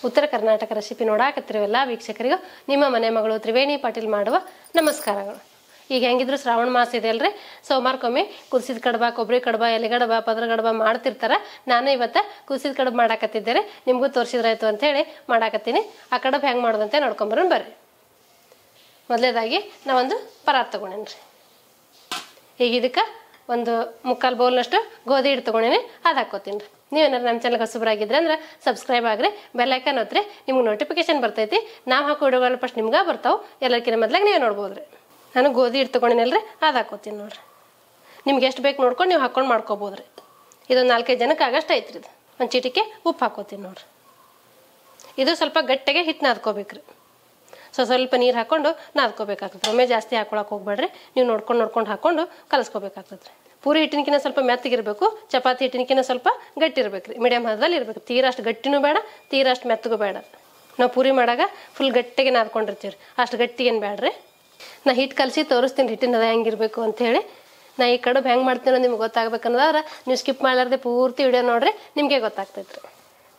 ಉತ್ತರ ಕರ್ನಾಟಕ ರೆಸಿಪಿ ನೋಡಾಕತ್ತಿರುವೆಲ್ಲ ವೀಕ್ಷಕರಿಗೂ ನಿಮ್ಮ ಮನೆ ಮಗಳು ತ್ರಿವೇಣಿ ಪಾಟೀಲ್ ಮಾಡುವ ನಮಸ್ಕಾರಗಳು ಈಗ ಹೆಂಗಿದ್ರು ಶ್ರಾವಣ ಮಾಸ ಇದೆ ಅಲ್ರಿ ಸೋಮವಾರಕ್ಕೊಮ್ಮೆ ಕುದಿಸಿದ ಕಡಬ ಕೊಬ್ಬರಿ ಕಡಬ ಎಲೆಗಡಬ ಪದ್ರ ಕಡಬ ಮಾಡ್ತಿರ್ತಾರ ನಾನು ಇವತ್ತು ಕುದಿಸಿದ ಕಡಬ ಮಾಡಾಕತ್ತಿದ್ದೇನೆ ನಿಮಗೂ ತೋರಿಸಿದ್ರಾಯ್ತು ಅಂತೇಳಿ ಮಾಡಾಕತ್ತೀನಿ ಆ ಕಡಬ ಹೆಂಗೆ ಮಾಡೋದಂತೆ ನೋಡ್ಕೊಂಬರೋಣ ಬರ್ರಿ ಮೊದಲೇದಾಗಿ ನಾವೊಂದು ಪರಾತ್ ತೊಗೊಂಡೇನ್ರಿ ಈಗ ಇದಕ್ಕೆ ಒಂದು ಮುಕ್ಕಾಲು ಬೌಲ್ನಷ್ಟು ಗೋಧಿ ಹಿಟ್ಟು ತೊಗೊಂಡೇನಿ ಅದು ಹಾಕ್ಕೋತೀನಿ ರೀ ನೀವೇನಾರು ನಮ್ಮ ಚಾನಲ್ಗೆ ಹೊಸಬರಾಗಿದ್ರೆ ಅಂದ್ರೆ ಸಬ್ಸ್ಕ್ರೈಬ್ ಆಗ್ರಿ ಬೆಲ್ಲೈಕನ್ ಒತ್ರಿ ನಿಮ್ಗೆ ನೋಟಿಫಿಕೇಶನ್ ಬರ್ತೈತಿ ನಾವು ಹಾಕೋ ವಿಡಿಯೋಗಳು ಫಸ್ಟ್ ನಿಮ್ಗೆ ಬರ್ತಾವೆ ಎಲ್ಲಕ್ಕಿಂತ ಮೊದ್ಲಾಗ ನೀವೇ ನೋಡ್ಬೋದು ರೀ ನಾನು ಗೋಧಿ ಹಿಟ್ಟು ತೊಗೊಂಡಿನಲ್ರಿ ಅದು ಹಾಕ್ಕೋತೀನಿ ನೋಡ್ರಿ ನಿಮ್ಗೆ ಎಷ್ಟು ಬೇಕು ನೋಡ್ಕೊಂಡು ನೀವು ಹಾಕ್ಕೊಂಡು ಮಾಡ್ಕೋಬೋದು ರೀ ಇದೊಂದು ನಾಲ್ಕೈದು ಜನಕ್ಕೆ ಆಗಷ್ಟು ಐತ್ರಿ ಇದು ಒಂದು ಚೀಟಿಗೆ ಉಪ್ಪು ಹಾಕ್ಕೋತೀನಿ ನೋಡ್ರಿ ಇದು ಸ್ವಲ್ಪ ಗಟ್ಟಿಗೆ ಹಿಟ್ಟು ನಾದ್ಕೋಬೇಕು ರೀ ಸೊ ಸ್ವಲ್ಪ ನೀರು ಹಾಕ್ಕೊಂಡು ನಾದ್ಕೋಬೇಕಾಗ್ತದೆ ಒಮ್ಮೆ ಜಾಸ್ತಿ ಹಾಕೊಳಕ್ಕೆ ಹೋಗ್ಬೇಡ್ರಿ ನೀವು ನೋಡ್ಕೊಂಡು ನೋಡ್ಕೊಂಡು ಹಾಕ್ಕೊಂಡು ಕಲಸ್ಕೋಬೇಕಾಗ್ತದೆ ರೀ ಪೂರಿ ಹಿಟ್ಟಿನಕಿನ ಸ್ವಲ್ಪ ಮೆತ್ತಗಿರ್ಬೇಕು ಚಪಾತಿ ಹಿಟ್ಟಿನಕಿನ ಸ್ವಲ್ಪ ಗಟ್ಟಿ ಇರ್ಬೇಕು ರೀ ಮೀಡಿಯಮ್ ಹದದಲ್ಲಿ ಇರಬೇಕು ತೀರಾ ಅಷ್ಟು ಗಟ್ಟಿನೂ ಬೇಡ ತೀರಾ ಅಷ್ಟು ಮೆತ್ತಗೂ ಬೇಡ ನಾವು ಪೂರಿ ಮಾಡಾಗ ಫುಲ್ ಗಟ್ಟಿಗೆ ನಾದ್ಕೊಂಡಿರ್ತೀವಿ ರೀ ಅಷ್ಟು ಗಟ್ಟಿಗೇನು ಬೇಡ್ರಿ ನಾ ಹಿಟ್ಟು ಕಲಸಿ ತೋರಿಸ್ತೀನಿ ಹಿಟ್ಟಿನ ಹದ ಹೆಂಗಿರ್ಬೇಕು ಅಂಥೇಳಿ ನಾ ಈ ಕಡುಬು ಹೆಂಗೆ ಮಾಡ್ತೀನೋ ನಿಮ್ಗೆ ಗೊತ್ತಾಗ್ಬೇಕನ್ನೋದಾದ್ರೆ ನೀವು ಸ್ಕಿಪ್ ಮಾಡಲಾರ್ದೆ ಪೂರ್ತಿ ವಿಡಿಯೋ ನೋಡ್ರಿ ನಿಮಗೆ ಗೊತ್ತಾಗ್ತೈತೆ ರೀ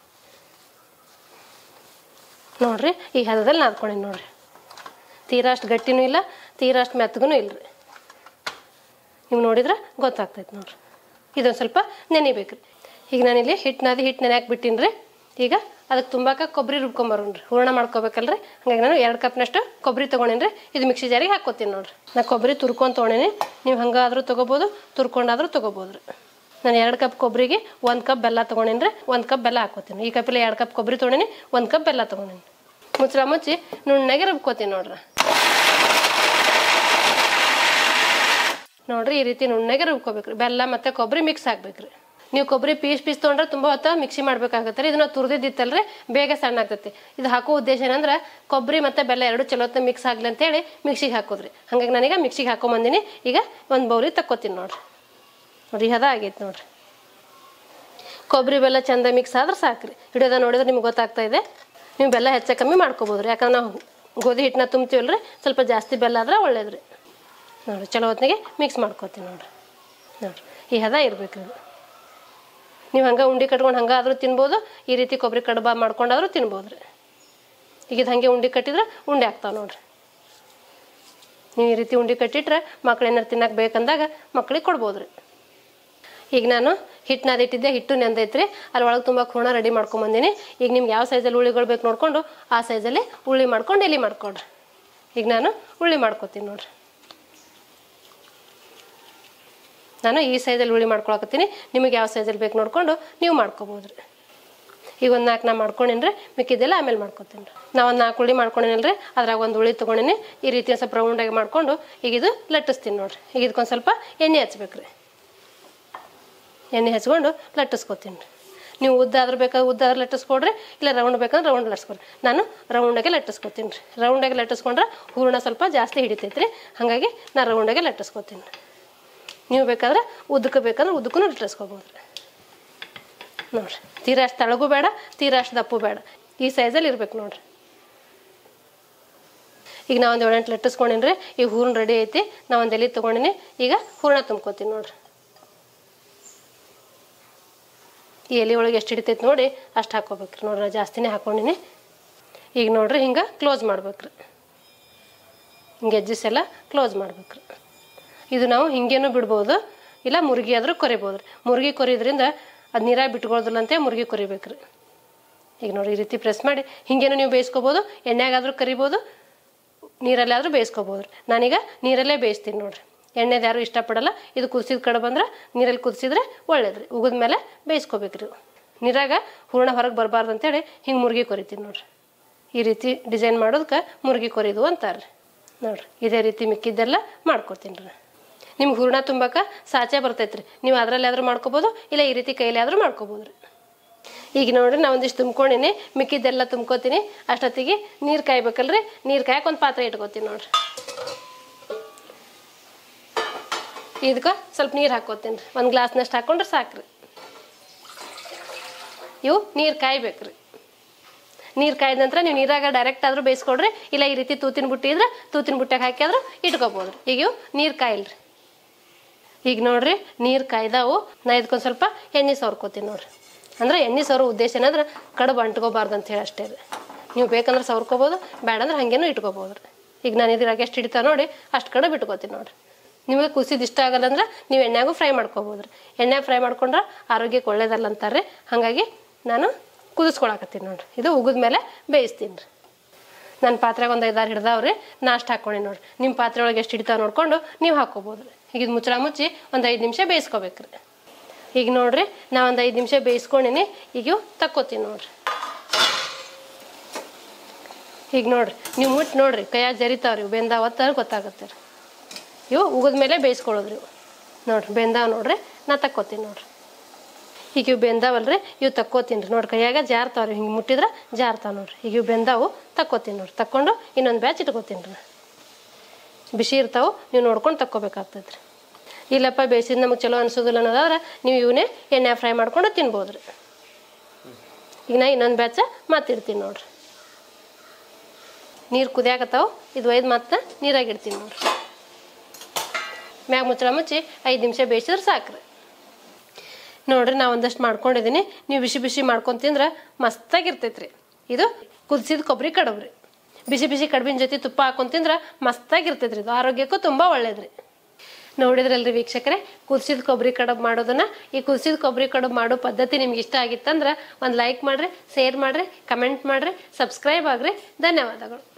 ನೋಡ್ರಿ ಈ ಹದದಲ್ಲಿ ನಾದ್ಕೊಂಡೀನಿ ನೋಡ್ರಿ ತೀರಾ ಅಷ್ಟು ಗಟ್ಟಿನೂ ಇಲ್ಲ ತೀರಾ ಅಷ್ಟು ಮೆತ್ತಗೂ ಇಲ್ಲರಿ ನೀವು ನೋಡಿದ್ರೆ ಗೊತ್ತಾಗ್ತೈತೆ ನೋಡ್ರಿ ಇದೊಂದು ಸ್ವಲ್ಪ ನೆನಿಬೇಕು ರೀ ಈಗ ನಾನಿಲ್ಲಿ ಹಿಟ್ಟು ನಾದಿ ಹಿಟ್ಟು ನೆನೆಯಾಕೆ ಬಿಟ್ಟಿನಿ ರೀ ಈಗ ಅದಕ್ಕೆ ತುಂಬಾಕ ಕೊಬ್ಬರಿ ರುಬ್ಕೊಂಬರೋಣ್ರಿ ಹೂರಣ ಮಾಡ್ಕೋಬೇಕಲ್ರಿ ಹಂಗಾಗಿ ನಾನು ಎರಡು ಕಪ್ನಷ್ಟು ಕೊಬ್ಬರಿ ತೊಗೊಂಡೇನಿ ರೀ ಇದು ಮಿಕ್ಸಿ ಜಾರಿಗೆ ಹಾಕ್ಕೋತೀನಿ ನೋಡ್ರಿ ನಾ ಕೊಬ್ಬರಿ ತುರ್ಕೊಂಡು ತೊಗೊಂಡೇನಿ ನೀವು ಹಂಗಾದ್ರೂ ತೊಗೋಬೋದು ತುರ್ಕೊಂಡಾದ್ರೂ ತೊಗೋಬೋದು ರೀ ನಾನು ಎರಡು ಕಪ್ ಕೊಬ್ಬರಿಗೆ ಒಂದು ಕಪ್ ಬೆಲ್ಲ ತೊಗೊಂಡೇನಿ ರೀ ಒಂದು ಕಪ್ ಬೆಲ್ಲ ಹಾಕ್ಕೋತೀನಿ ಈ ಕಪ್ಪಲ್ಲಿ ಎರಡು ಕಪ್ ಕೊಬ್ಬರಿ ತೊಗೊಂಡೇನಿ ಒಂದು ಕಪ್ ಬೆಲ್ಲ ತೊಗೊಂಡೇನಿ ಮುಚ್ಚಳ ಮುಚ್ಚಿ ನುಣ್ಣಗೆ ರುಬ್ಕೋತೀನಿ ನೋಡ್ರಿ ನೋಡ್ರಿ ಈ ರೀತಿ ನುಣ್ಣಗೆ ರುಬ್ಕೋಬೇಕ್ರಿ ಬೆಲ್ಲ ಮತ್ತು ಕೊಬ್ಬರಿ ಮಿಕ್ಸ್ ಹಾಕ್ಬೇಕ್ರಿ ನೀವು ಕೊಬ್ಬರಿ ಪೀಸ್ ಪೀಸ್ ತೊಗೊಂಡ್ರೆ ತುಂಬ ಹೊತ್ತು ಮಿಕ್ಸಿ ಮಾಡ್ಬೇಕಾಗತ್ತೆ ರೀ ಇದನ್ನ ತುರ್ದಿದ್ದಿತ್ತಲ್ರಿ ಬೇಗ ಸಣ್ಣ ಆಗ್ತೈತಿ ಇದು ಹಾಕೋ ಉದ್ದೇಶ ಏನಂದ್ರೆ ಕೊಬ್ಬರಿ ಮತ್ತು ಬೆಲ್ಲ ಎರಡು ಚಲೋ ಹೊತ್ತು ಮಿಕ್ಸ್ ಆಗಲಿ ಅಂತೇಳಿ ಮಿಕ್ಸಿಗೆ ಹಾಕೋದ್ರಿ ಹಾಗಾಗಿ ನಾನೀಗ ಮಿಕ್ಸಿಗೆ ಹಾಕೊಂಬಂದಿನಿ ಈಗ ಒಂದು ಬೌಲಿಗೆ ತಕ್ಕೋತೀನಿ ನೋಡ್ರಿ ನೋಡಿ ಹದ ಆಗೈತೆ ನೋಡ್ರಿ ಕೊಬ್ಬರಿ ಬೆಲ್ಲ ಚಂದ ಮಿಕ್ಸ್ ಆದ್ರೆ ಸಾಕ್ರಿ ಹಿಡಿಯೋದ ನೋಡಿದ್ರೆ ನಿಮ್ಗೆ ಗೊತ್ತಾಗ್ತಾ ಇದೆ ನೀವು ಬೆಲ್ಲ ಹೆಚ್ಚ ಕಮ್ಮಿ ಮಾಡ್ಕೋಬೋದು ರೀ ಯಾಕಂದ್ರೆ ನಾವು ಗೋಧಿ ಹಿಟ್ಟನ್ನ ತುಂಬ್ತೀವಲ್ರಿ ಸ್ವಲ್ಪ ಜಾಸ್ತಿ ಬೆಲ್ಲ ಆದ್ರೆ ಒಳ್ಳೇದು ರೀ ನೋಡಿರಿ ಚಲೋ ಹೊತ್ತಿಗೆ ಮಿಕ್ಸ್ ಮಾಡ್ಕೋತೀನಿ ನೋಡಿರಿ ನೋಡಿರಿ ಈ ಹದ ಇರ್ಬೇಕು ರೀ ನೀವು ಹಂಗೆ ಉಂಡೆ ಕಟ್ಕೊಂಡು ಹಂಗೆ ಆದರೂ ತಿನ್ಬೋದು ಈ ರೀತಿ ಕೊಬ್ಬರಿ ಕಡುಬ ಮಾಡ್ಕೊಂಡಾದ್ರೂ ತಿನ್ಬೋದು ರೀ ಈಗ ಇದು ಹಾಗೆ ಉಂಡೆ ಕಟ್ಟಿದ್ರೆ ಉಂಡೆ ಆಗ್ತಾವೆ ನೋಡಿರಿ ನೀವು ಈ ರೀತಿ ಉಂಡೆ ಕಟ್ಟಿಟ್ರೆ ಮಕ್ಳು ಏನಾರು ತಿನ್ನಕ್ಕೆ ಬೇಕಂದಾಗ ಮಕ್ಳಿಗೆ ಕೊಡ್ಬೋದು ರೀ ಈಗ ನಾನು ಹಿಟ್ಟು ನಾದಿಟ್ಟಿದ್ದೆ ಹಿಟ್ಟು ನೆಂದೈತ್ರಿ ಅಲ್ಲಿ ಒಳಗೆ ತುಂಬ ಹೂರ್ಣ ರೆಡಿ ಮಾಡ್ಕೊಂಬಂದಿನಿ ಈಗ ನಿಮ್ಗೆ ಯಾವ ಸೈಜಲ್ಲಿ ಉಳ್ಳಿಗಳು ಬೇಕು ನೋಡಿಕೊಂಡು ಆ ಸೈಜಲ್ಲಿ ಉಳ್ಳಿ ಮಾಡ್ಕೊಂಡು ಎಲ್ಲಿ ಮಾಡ್ಕೊಡ್ರಿ ಈಗ ನಾನು ಉಳ್ಳಿ ಮಾಡ್ಕೊತೀನಿ ನೋಡ್ರಿ ನಾನು ಈ ಸೈಜಲ್ಲಿ ಉಳ್ಳಿ ಮಾಡ್ಕೊಳಕತ್ತೀನಿ ನಿಮಗೆ ಯಾವ ಸೈಜಲ್ಲಿ ಬೇಕು ನೋಡ್ಕೊಂಡು ನೀವು ಮಾಡ್ಕೊಬೋದು ರೀ ಈಗ ಒಂದು ನಾಲ್ಕು ನಾ ಮಾಡ್ಕೊಂಡೇನಿ ರೀ ಮಿಕ್ಕಿದ್ದೆಲ್ಲ ಆಮೇಲೆ ಮಾಡ್ಕೊತೀನಿ ರೀ ನಾ ಒಂದು ನಾಲ್ಕು ಉಳ್ಳಿ ಮಾಡ್ಕೊಂಡೇನಲ್ಲ ರೀ ಅದ್ರಾಗ ಒಂದು ಉಳ್ಳಿ ತೊಗೊಂಡಿನಿ ಈ ರೀತಿ ಒಂದು ಸ್ವಲ್ಪ ರೌಂಡಾಗಿ ಮಾಡ್ಕೊಂಡು ಈಗ ಇದು ಲಟ್ಟಿಸ್ತೀನಿ ನೋಡ್ರಿ ಈಗ ಇದಕ್ಕೊಂದು ಸ್ವಲ್ಪ ಎಣ್ಣೆ ಹಚ್ಬೇಕು ರೀ ಎಣ್ಣೆ ಹಚ್ಕೊಂಡು ಲಟ್ಟಿಸ್ಕೊತೀನಿ ರೀ ನೀವು ಉದ್ದ ಆದ್ರೂ ಬೇಕಾದ್ರೆ ಉದ್ದ ಆದ್ರೆ ಲಟ್ಟಿಸ್ಕೊಡ್ರಿ ಇಲ್ಲ ರೌಂಡ್ ಬೇಕಂದ್ರೆ ರೌಂಡ್ ಲಟ್ಟಿಸ್ಕೊಡ್ರಿ ನಾನು ರೌಂಡಾಗೆ ಲಟ್ಟಿಸ್ಕೊತೀನಿ ರೀ ರೌಂಡಾಗೆ ಲಟ್ಟಿಸ್ಕೊಂಡ್ರೆ ಹೂರಣ ಸ್ವಲ್ಪ ಜಾಸ್ತಿ ಹಿಡಿತೈತೆ ರೀ ಹಾಗಾಗಿ ನಾನು ರೌಂಡಾಗೆ ಲಟ್ಟಿಸ್ಕೊತೀನಿ ರೀ ನೀವು ಬೇಕಾದ್ರೆ ಉದ್ದಕ್ಕೆ ಬೇಕಂದ್ರೆ ಉದ್ದಕ್ಕೂ ಲಟ್ಟಿಸ್ಕೊಬೋದು ರೀ ನೋಡಿರಿ ತೀರಾ ಅಷ್ಟು ತಳಗೂ ಬೇಡ ತೀರಾ ಅಷ್ಟು ದಪ್ಪು ಬೇಡ ಈ ಸೈಜಲ್ಲಿ ಇರ್ಬೇಕು ನೋಡಿರಿ ಈಗ ನಾ ಒಂದು ಏಳೆಂಟು ಲಟ್ಟಿಸ್ಕೊಂಡಿನಿ ರೀ ಈಗ ಹೂರ್ಣ ರೆಡಿ ಐತಿ ನಾ ಒಂದು ಎಲೆ ತೊಗೊಂಡಿನಿ ಈಗ ಹೂರಣ ತುಂಬ್ಕೊತೀನಿ ನೋಡಿರಿ ಈ ಎಲೆ ಒಳಗೆ ಎಷ್ಟು ಹಿಡಿತೈತೆ ನೋಡಿ ಅಷ್ಟು ಹಾಕ್ಕೋಬೇಕ್ರಿ ನೋಡ್ರಿ ನಾ ಜಾಸ್ತಿನೇ ಹಾಕ್ಕೊಂಡಿನಿ ಈಗ ನೋಡ್ರಿ ಹಿಂಗೆ ಕ್ಲೋಸ್ ಮಾಡ್ಬೇಕ್ರಿ ಹಿಂಗೆ ಎಜ್ಜಿಸ್ ಎಲ್ಲ ಕ್ಲೋಸ್ ಮಾಡ್ಬೇಕ್ರಿ ಇದು ನಾವು ಹಿಂಗೇನು ಬಿಡ್ಬೋದು ಇಲ್ಲ ಮುರುಗಿ ಆದರೂ ಕೊರಿಬೋದು ರೀ ಮುರುಗಿ ಕೊರಿಯೋದ್ರಿಂದ ಅದು ನೀರಾಗಿ ಬಿಟ್ಕೊಳ್ಳೋದಿಲ್ಲ ಅಂತ ಮುರುಗಿ ಕೊರಿಬೇಕ್ರಿ ಈಗ ನೋಡಿ ಈ ರೀತಿ ಪ್ರೆಸ್ ಮಾಡಿ ಹಿಂಗೇನು ನೀವು ಬೇಯಿಸ್ಕೋಬೋದು ಎಣ್ಣೆಗಾದರೂ ಕರಿಬೋದು ನೀರಲ್ಲಿ ಆದರೂ ಬೇಯಿಸ್ಕೋಬೋದು ರೀ ನಾನೀಗ ನೀರಲ್ಲೇ ಬೇಯಿಸ್ತೀನಿ ನೋಡ್ರಿ ಎಣ್ಣೆದು ಯಾರು ಇಷ್ಟಪಡಲ್ಲ ಇದು ಕುದಿಸಿದ ಕಡೆ ಬಂದ್ರೆ ನೀರಲ್ಲಿ ಕುದಿಸಿದ್ರೆ ಒಳ್ಳೇದು ರೀ ಉಗಿದ ಮೇಲೆ ಬೇಯಿಸ್ಕೋಬೇಕ್ರಿ ನೀರಾಗ ಹೂರಣ ಹೊರಗೆ ಬರಬಾರ್ದು ಅಂತೇಳಿ ಹಿಂಗೆ ಮುರುಗಿ ಕೊರಿತೀನಿ ನೋಡ್ರಿ ಈ ರೀತಿ ಡಿಸೈನ್ ಮಾಡೋದಕ್ಕೆ ಮುರುಗಿ ಕೊರಿದು ಅಂತಾರೆ ನೋಡ್ರಿ ಇದೇ ರೀತಿ ಮಿಕ್ಕಿದ್ದೆಲ್ಲ ಮಾಡ್ಕೊತೀನಿ ರೀ ನಿಮ್ಗೆ ಹೂರಣ ತುಂಬಕ್ಕೆ ಸಾಚೆ ಬರ್ತೈತೆ ರೀ ನೀವು ಅದರಲ್ಲಿ ಆದರೂ ಮಾಡ್ಕೋಬೋದು ಇಲ್ಲ ಈ ರೀತಿ ಕೈಲಿ ಆದರೂ ಮಾಡ್ಕೋಬೋದು ರೀ ಈಗ ನೋಡ್ರಿ ನಾ ಒಂದಿಷ್ಟು ತುಂಬ್ಕೊಂಡಿನಿ ಮಿಕ್ಕಿದ್ದೆಲ್ಲ ತುಂಬ್ಕೋತೀನಿ ಅಷ್ಟೊತ್ತಿಗೆ ನೀರು ಕಾಯ್ಬೇಕಲ್ರಿ ನೀರು ಕಾಯಕ್ಕೆ ಒಂದು ಪಾತ್ರೆ ಇಟ್ಕೋತೀನಿ ನೋಡ್ರಿ ಇದಕ್ಕೆ ಸ್ವಲ್ಪ ನೀರು ಹಾಕೋತೀನಿ ರೀ ಒಂದು ಗ್ಲಾಸ್ನಷ್ಟು ಹಾಕ್ಕೊಂಡ್ರೆ ಸಾಕ್ರಿ ಇವು ನೀರು ಕಾಯ್ಬೇಕ್ರಿ ನೀರು ಕಾಯ್ದ ನಂತರ ನೀವು ನೀರಾಗ ಡೈರೆಕ್ಟ್ ಆದರೂ ಬೇಯಿಸ್ಕೊಡ್ರಿ ಇಲ್ಲ ಈ ರೀತಿ ತೂತಿನ ಬುಟ್ಟಿ ಇದ್ರೆ ತೂತಿನ ಬುಟ್ಟಾಗ ಹಾಕಿದ್ರು ಇಟ್ಕೋಬೋದು ರೀ ಈಗ ಇವು ನೀರು ಕಾಯಿಲ್ರಿ ಈಗ ನೋಡ್ರಿ ನೀರು ಕಾಯ್ದಾವು ನಾ ಇದಕ್ಕೊಂದು ಸ್ವಲ್ಪ ಎಣ್ಣೆ ಸವರ್ಕೋತೀನಿ ನೋಡ್ರಿ ಅಂದ್ರೆ ಎಣ್ಣೆ ಸವರೋ ಉದ್ದೇಶ ಏನಂದ್ರೆ ಕಡುಬು ಅಂಟ್ಕೋಬಾರ್ದು ಅಂತ ಹೇಳಿ ಅಷ್ಟೇ ರೀ ನೀವು ಬೇಕಂದ್ರೆ ಸವ್ರ್ಕೋಬೋದು ಬೇಡ ಅಂದ್ರೆ ಹಾಗೇನೂ ಇಟ್ಕೋಬೋದು ರೀ ಈಗ ನಾನು ಇದ್ರಾಗ ಎಷ್ಟು ಹಿಡಿತಾ ನೋಡಿ ಅಷ್ಟು ಕಡುಬು ಇಟ್ಕೋತೀನಿ ನೋಡಿರಿ ನಿಮಗೆ ಕುಸಿದು ಇಷ್ಟ ಆಗಲ್ಲ ಅಂದ್ರೆ ನೀವು ಎಣ್ಣೆಗೂ ಫ್ರೈ ಮಾಡ್ಕೋಬೋದು ರೀ ಎಣ್ಣೆಗೆ ಫ್ರೈ ಮಾಡ್ಕೊಂಡ್ರೆ ಆರೋಗ್ಯಕ್ಕೆ ಒಳ್ಳೇದಲ್ಲ ಅಂತಾರೆ ರೀ ಹಾಗಾಗಿ ನಾನು ಕುದಿಸ್ಕೊಳಕತ್ತೀನಿ ನೋಡಿರಿ ಇದು ಉಗಿದ ಮೇಲೆ ಬೇಯಿಸ್ತೀನಿ ರೀ ನನ್ನ ಪಾತ್ರೆಗೆ ಒಂದು ಐದಾರು ಹಿಡ್ದಾವ್ರಿ ನಾಷ್ಟ ಹಾಕ್ಕೊಂಡಿ ನೋಡ್ರಿ ನಿಮ್ಮ ಪಾತ್ರೆ ಒಳಗೆ ಎಷ್ಟು ಹಿಡಿತಾವ ನೋಡ್ಕೊಂಡು ನೀವು ಹಾಕ್ಕೋಬೋದು ರೀ ಈಗ ಇದು ಮುಚ್ಚಳ ಮುಚ್ಚಿ ಒಂದು ಐದು ನಿಮಿಷ ಬೇಯಿಸ್ಕೋಬೇಕ್ರಿ ಈಗ ನೋಡ್ರಿ ನಾ ಒಂದು ಐದು ನಿಮಿಷ ಬೇಯಿಸ್ಕೊಂಡಿನಿ ಈಗ ಇವು ತಕ್ಕೋತೀನಿ ನೋಡ್ರಿ ಈಗ ನೋಡ್ರಿ ನೀವು ಮುಟ್ಟು ನೋಡ್ರಿ ಕೈಯಾಗ ಜರಿತಾವ್ರಿ ಇವು ಬೆಂದಾವತ್ತ ಗೊತ್ತಾಗುತ್ತೆ ರೀ ಇವು ಉಗಿದ ಮೇಲೆ ಬೇಯಿಸ್ಕೊಳ್ಳೋದ್ರಿ ಇವು ನೋಡ್ರಿ ಬೆಂದಾವ ನೋಡ್ರಿ ನಾ ತಕ್ಕೋತೀನಿ ನೋಡ್ರಿ ಈಗ ಇವು ಬೆಂದಾವಲ್ರಿ ಇವು ತಕ್ಕೋತೀನಿ ರೀ ನೋಡ್ರಿ ಕೈಯಾಗ ಜಾರ್ತಾವ್ರಿ ಹಿಂಗೆ ಮುಟ್ಟಿದ್ರೆ ಜಾರ್ತಾವ ನೋಡ್ರಿ ಈಗ ಇವು ಬೆಂದಾವು ತಕ್ಕೋತೀನಿ ನೋಡ್ರಿ ತಕ್ಕೊಂಡು ಇನ್ನೊಂದು ಬ್ಯಾಚ್ ಇಟ್ಕೋತೀನಿ ರೀ ಬಿಸಿ ಇರ್ತಾವೆ ನೀವು ನೋಡ್ಕೊಂಡು ತಕ್ಕೋಬೇಕಾಗ್ತೈತೆ ರೀ ಇಲ್ಲಪ್ಪ ಬೇಯಿಸಿದ ನಮಗೆ ಚಲೋ ಅನ್ಸೋದಿಲ್ಲ ಅನ್ನೋದಾದ್ರೆ ನೀವು ಇವನ್ನೇ ಎಣ್ಣೆ ಫ್ರೈ ಮಾಡ್ಕೊಂಡು ತಿನ್ಬೋದು ರೀ ಈಗ ನಾ ಇನ್ನೊಂದು ಬ್ಯಾಚ ಮತ್ತಿಡ್ತೀನಿ ನೋಡ್ರಿ ನೀರು ಕುದಿಯಾಕತ್ತಾವ ಇದು ಒಯ್ದು ಮತ್ತೆ ನೀರಾಗ ಇಡ್ತೀನಿ ನೋಡ್ರಿ ಮ್ಯಾಗ ಮುಚ್ಚಳ ಮುಚ್ಚಿ ಐದು ನಿಮಿಷ ಬೇಯಿಸಿದ್ರೆ ಸಾಕ್ರಿ ನೋಡ್ರಿ ನಾ ಒಂದಷ್ಟು ಮಾಡ್ಕೊಂಡಿದ್ದೀನಿ ನೀವು ಬಿಸಿ ಬಿಸಿ ಮಾಡ್ಕೊಂಡು ತಿಂದ್ರೆ ಮಸ್ತಾಗಿರ್ತೈತೆ ರೀ ಇದು ಕುದಿಸಿದ ಕೊಬ್ಬರಿ ಕಡುಬು ರೀ ಬಿಸಿ ಬಿಸಿ ಕಡುಬಿನ ಜೊತೆ ತುಪ್ಪ ಹಾಕೊಂಡು ತಿಂದ್ರೆ ಮಸ್ತಾಗಿರ್ತೈತೆ ರೀ ಇದು ಆರೋಗ್ಯಕ್ಕೂ ತುಂಬ ಒಳ್ಳೇದು ರೀ ನೋಡಿದ್ರಲ್ರಿ ವೀಕ್ಷಕರೇ ಕುದಿಸಿದ ಕೊಬ್ಬರಿ ಕಡುಬು ಮಾಡೋದನ್ನ ಈ ಕುದಿಸಿದ ಕೊಬ್ಬರಿ ಕಡುಬು ಮಾಡೋ ಪದ್ಧತಿ ನಿಮ್ಗೆ ಇಷ್ಟ ಆಗಿತ್ತಂದ್ರೆ ಒಂದು ಲೈಕ್ ಮಾಡಿರಿ ಶೇರ್ ಮಾಡಿರಿ ಕಮೆಂಟ್ ಮಾಡಿರಿ ಸಬ್ಸ್ಕ್ರೈಬ್ ಆಗ್ರಿ ಧನ್ಯವಾದಗಳು